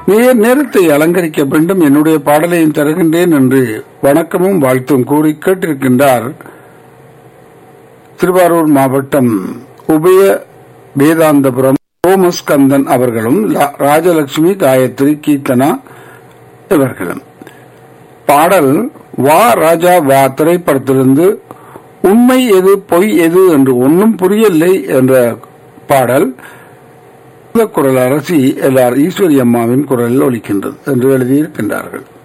நேர் நேரத்தை அலங்கரிக்க வேண்டும் என்னுடைய பாடலையும் தருகின்றேன் என்று வணக்கமும் வாழ்த்தும் கூறி கேட்டிருக்கின்றார் திருவாரூர் மாவட்டம் உபய வேதாந்தபுரம் தோமஸ் கந்தன் அவர்களும் லா- ராஜலட்சுமி காயத்ரி கீர்த்தனா இவர்களும் பாடல் வா ராஜா வா திரைப்படத்திலிருந்து உண்மை எது பொய் எது என்று ஒன்றும் புரியவில்லை என்ற பாடல் குரல் அரசி எல்லார் ஈஸ்வரி அம்மாவின் குரலில் ஒலிக்கின்றது என்று எழுதியிருக்கின்றார்கள்